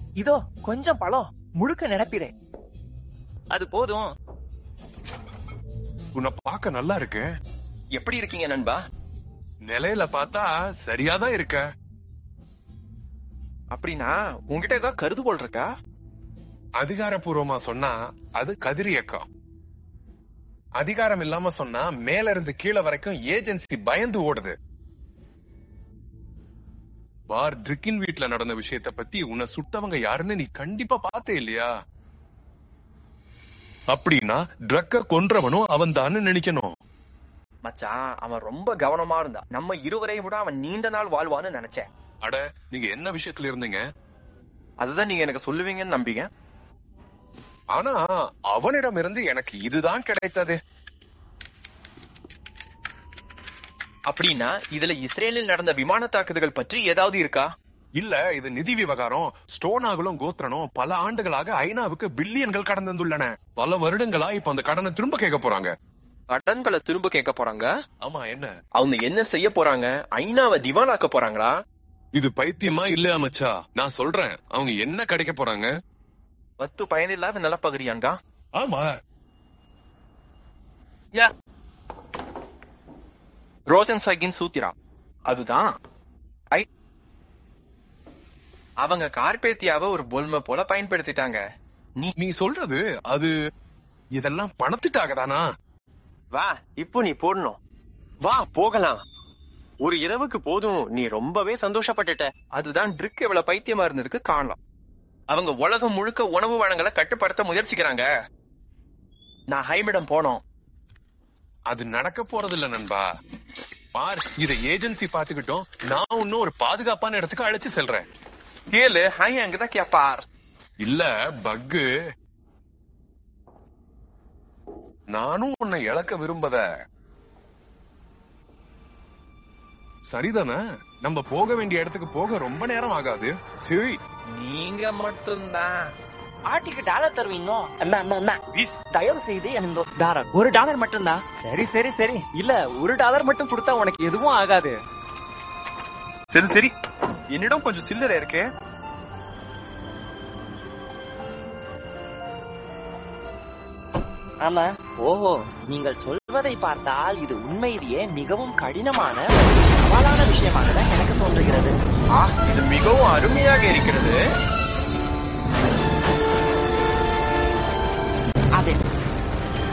இதோ கொஞ்சம் பழம் முழுக்க நிரப்பிடு அது போதும் உன்னை பார்க்க நல்லா இருக்கு எப்படி இருக்கீங்க நண்பா நிலையில பார்த்தா சரியாதான் இருக்க அப்படின்னா உங்ககிட்ட ஏதாவது கருதுகோள் இருக்கா அதிகாரப்பூர்வமா சொன்னா அது கதிர் இயக்கம் அதிகாரம் இல்லாம சொன்னா மேல இருந்து கீழே வரைக்கும் ஏஜென்சி பயந்து ஓடுது பார் ட்ரிக்கின் வீட்ல நடந்த விஷயத்த பத்தி உன்னை சுட்டவங்க யாருன்னு நீ கண்டிப்பா பார்த்தே இல்லையா அப்படின்னா ட்ரக்க கொன்றவனும் அவன் நினைக்கணும் மச்சான் அவன் ரொம்ப கவனமா இருந்தா நம்ம இருவரையும் விட அவன் நீண்ட நாள் வாழ்வான்னு நினைச்சேன் அட நீங்க என்ன விஷயத்துல இருந்தீங்க அதுதான் நீங்க எனக்கு சொல்லுவீங்கன்னு நம்பிங்க ஆனா அவனிடம் இருந்து எனக்கு இதுதான் கிடைத்தது அப்படின்னா இதுல இஸ்ரேலில் நடந்த விமான தாக்குதல்கள் பற்றி ஏதாவது இருக்கா இல்ல இது நிதி விவகாரம் ஸ்டோனாகலும் கோத்ரனும் பல ஆண்டுகளாக ஐநாவுக்கு பில்லியன்கள் கடன் தந்துள்ளன பல வருடங்களா இப்ப அந்த கடனை திரும்ப கேட்க போறாங்க கடன்களை திரும்ப கேட்க போறாங்க ஆமா என்ன அவங்க என்ன செய்ய போறாங்க ஐநாவை திவாலாக்க போறாங்களா இது பைத்தியமா இல்ல மச்சா நான் சொல்றேன் அவங்க என்ன கிடைக்க போறாங்க வத்து பயனில்லாத நிலப்பகுதியான்கா ஆமா ரோசன் சைகின் சூத்திரா அதுதான் ஐ அவங்க கார்பேத்தியாவை ஒரு பொல்மை போல பயன்படுத்திட்டாங்க நீ நீ சொல்றது அது இதெல்லாம் பணத்துட்டாக தானா வா இப்போ நீ போடணும் வா போகலாம் ஒரு இரவுக்கு போதும் நீ ரொம்பவே சந்தோஷப்பட்டுட்ட அதுதான் ட்ரிக் எவ்வளவு பைத்தியமா இருந்ததுக்கு காரணம் அவங்க உலகம் முழுக்க உணவு வளங்களை கட்டுப்படுத்த முயற்சிக்கிறாங்க நான் ஹைமிடம் போனோம் அது நடக்க போறது இல்ல நண்பா பார் இத ஏஜென்சி பாத்துக்கிட்டோம் நான் இன்னும் ஒரு பாதுகாப்பான இடத்துக்கு அழைச்சு செல்றேன் கேளு ஹை அங்கதான் கேப்பார் இல்ல பக்கு நானும் உன்னை இழக்க விரும்பத சரிதானே நம்ம போக வேண்டிய இடத்துக்கு போக ரொம்ப நேரம் ஆகாது சரி நீங்க மட்டும்தான் ஆட்டிக்கு டாலர் தருவீங்க அண்ணா அண்ணா அண்ணா ப்ளீஸ் தயவு செய்து எனக்கு டாலர் ஒரு டாலர் மட்டும்தான் சரி சரி சரி இல்ல ஒரு டாலர் மட்டும் கொடுத்தா உனக்கு எதுவும் ஆகாது சரி சரி என்னிடம் கொஞ்சம் சில்லறை இருக்கு ஆமா ஓஹோ நீங்கள் சொல்வதை பார்த்தால் இது உண்மையிலேயே மிகவும் கடினமான மற்றும் சவாலான விஷயமாக தான் எனக்கு தோன்றுகிறது ஆ இது மிகவும் அருமையாக இருக்கிறது அதே